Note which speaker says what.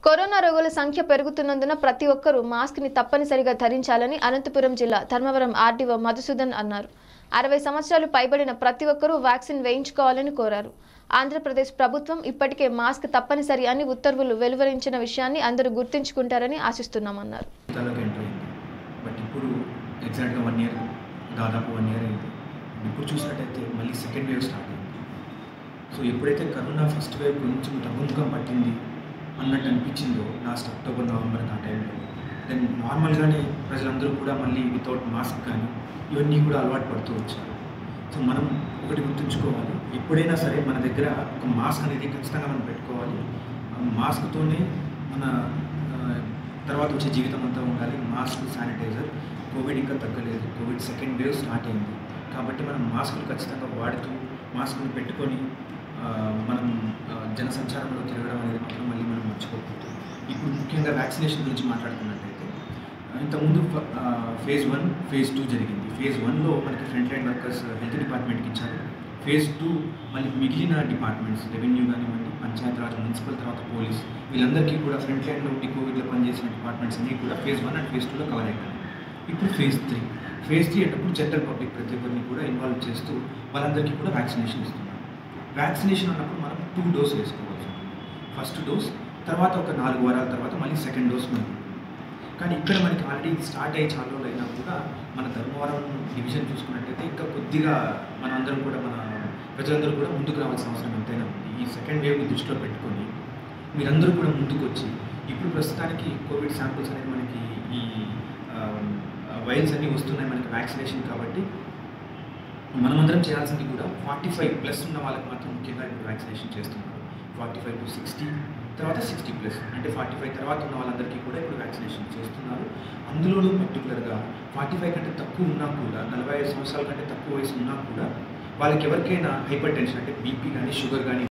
Speaker 1: corona రోగుల సంఖ్య పెరుగుతున్నందున ప్రతి ఒక్కరూ మాస్క్ ని తప్పనిసరిగా ధరించాలని అనంతపురం జిల్లా ధర్మవరం ఆర్డీఓ మధుసూదన్ అన్నారు అరవై సంవత్సరాలు పైబడిన ప్రతి ఒక్కరూ వ్యాక్సిన్ వేయించుకోవాలని కోరారు ఆంధ్రప్రదేశ్ ప్రభుత్వం ఇప్పటికే మాస్క్ తప్పనిసరి అని ఉత్తర్వులు వెలువరించిన విషయాన్ని అందరూ గుర్తుంచుకుంటారని ఆశిస్తున్నామన్నారు
Speaker 2: జీవితాల్లోకి ఎంటర్ అయింది బట్ ఇప్పుడు ఎగ్జాక్ట్గా వన్ ఇయర్ దాదాపు వన్ ఇయర్ అయింది ఇప్పుడు చూసినట్టయితే మళ్ళీ సెకండ్ వేవ్ స్టార్ట్ అయింది సో ఎప్పుడైతే కరోనా ఫస్ట్ వేవ్ కొంచెం తగ్గుముఖం పట్టింది అన్నట్టు అనిపించిందో లాస్ట్ అక్టోబర్ నవంబర్ ఆ టైంలో దెన్ నార్మల్గానే ప్రజలందరూ కూడా మళ్ళీ వితౌట్ మాస్క్ కానీ ఇవన్నీ కూడా అలవాటు పడుతూ వచ్చారు సో మనం ఒకటి గుర్తుంచుకోవాలి ఎప్పుడైనా సరే మన దగ్గర ఒక మాస్క్ అనేది ఖచ్చితంగా మనం పెట్టుకోవాలి ఆ మాస్క్తోనే మన ఆ, తర్వాత వచ్చే జీవితం అంతా ఉండాలి మాస్క్ శానిటైజర్ కోవిడ్ ఇంకా తగ్గలేదు కోవిడ్ సెకండ్ వేవ్ స్టార్ట్ అయింది కాబట్టి మనం మాస్కులు ఖచ్చితంగా వాడుతూ మాస్కులు పెట్టుకొని ఆ, మనం ఆ, జనసంచారంలో తిరగడం అనేది మాత్రం మళ్ళీ మనం మర్చిపోకూడదు ఇప్పుడు ముఖ్యంగా వ్యాక్సినేషన్ గురించి మాట్లాడుకున్నట్టయితే ఆ, ఇంతకుముందు ఫ- ఆ, ఫేజ్ వన్ ఫేజ్ టూ జరిగింది ఫేజ్ వన్లో మనకి ఫ్రంట్ లైన్ వర్కర్స్ హెల్త్ డిపార్ట్మెంట్కి ఇచ్చారు ఫేజ్ టూ మళ్ళీ మిగిలిన డిపార్ట్మెంట్స్ రెవెన్యూ కానివ్వండి పంచాయతీరాజ్ మున్సిపల్ తర్వాత పోలీస్ వీళ్ళందరికీ కూడా ఫ్రంట్ లైన్లో ఉండి కోవిడ్లో పనిచేసిన డిపార్ట్మెంట్స్ అన్నీ కూడా ఫేజ్ వన్ అండ్ ఫేజ్ టూలో కవర్ అయిపోయాయి ఇప్పుడు ఫేజ్ త్రీ ఫేజ్ త్రీ అన్నప్పుడు జనరల్ పబ్లిక్ ప్రతి ఒక్కరిని కూడా ఇన్వాల్వ్ చేస్తూ వాళ్ళందరికీ కూడా వ్యాక్సినేషన్ ఇస్తున్నారు వ్యాక్సినేషన్ అన్నప్పుడు మనం టూ డోస్ వేసుకోవచ్చు ఫస్ట్ డోస్ తర్వాత ఒక నాలుగు వారాల తర్వాత మళ్ళీ సెకండ్ డోస్ మనకి కానీ ఇక్కడ మనకి ఆల్రెడీ స్టార్ట్ అయ్యి చాలా రోజులు అయినా కూడా మన ధర్మవరం డివిజన్ చూసుకున్నట్టయితే ఇంకా కొద్దిగా మన అందరం కూడా మన ప్రజలందరూ కూడా ముందుకు రావాల్సిన అవసరం ఎంతైనా ఉంది ఈ సెకండ్ వేవ్ని దృష్టిలో పెట్టుకొని మీరందరూ కూడా ముందుకు వచ్చి ఇప్పుడు ప్రస్తుతానికి కోవిడ్ శాంపుల్స్ అనేది మనకి ఈ వైల్స్ అన్నీ వస్తున్నాయి మనకి వ్యాక్సినేషన్ కాబట్టి మనమందరం చేయాల్సింది కూడా ఫార్టీ ఫైవ్ ప్లస్ ఉన్న వాళ్ళకి మాత్రం ముఖ్యంగా ఇప్పుడు వ్యాక్సినేషన్ చేస్తున్నారు ఫార్టీ ఫైవ్ టు సిక్స్టీ తర్వాత సిక్స్టీ ప్లస్ అంటే ఫార్టీ ఫైవ్ తర్వాత ఉన్న వాళ్ళందరికీ కూడా ఇప్పుడు వ్యాక్సినేషన్ చేస్తున్నారు అందులోనూ పర్టికులర్గా ఫార్టీ ఫైవ్ కంటే తక్కువ ఉన్నా కూడా నలభై ఐదు సంవత్సరాల కంటే తక్కువ వయసు ఉన్నా కూడా వాళ్ళకి ఎవరికైనా హైపర్ టెన్షన్ అంటే బీపీ కానీ షుగర్ కానీ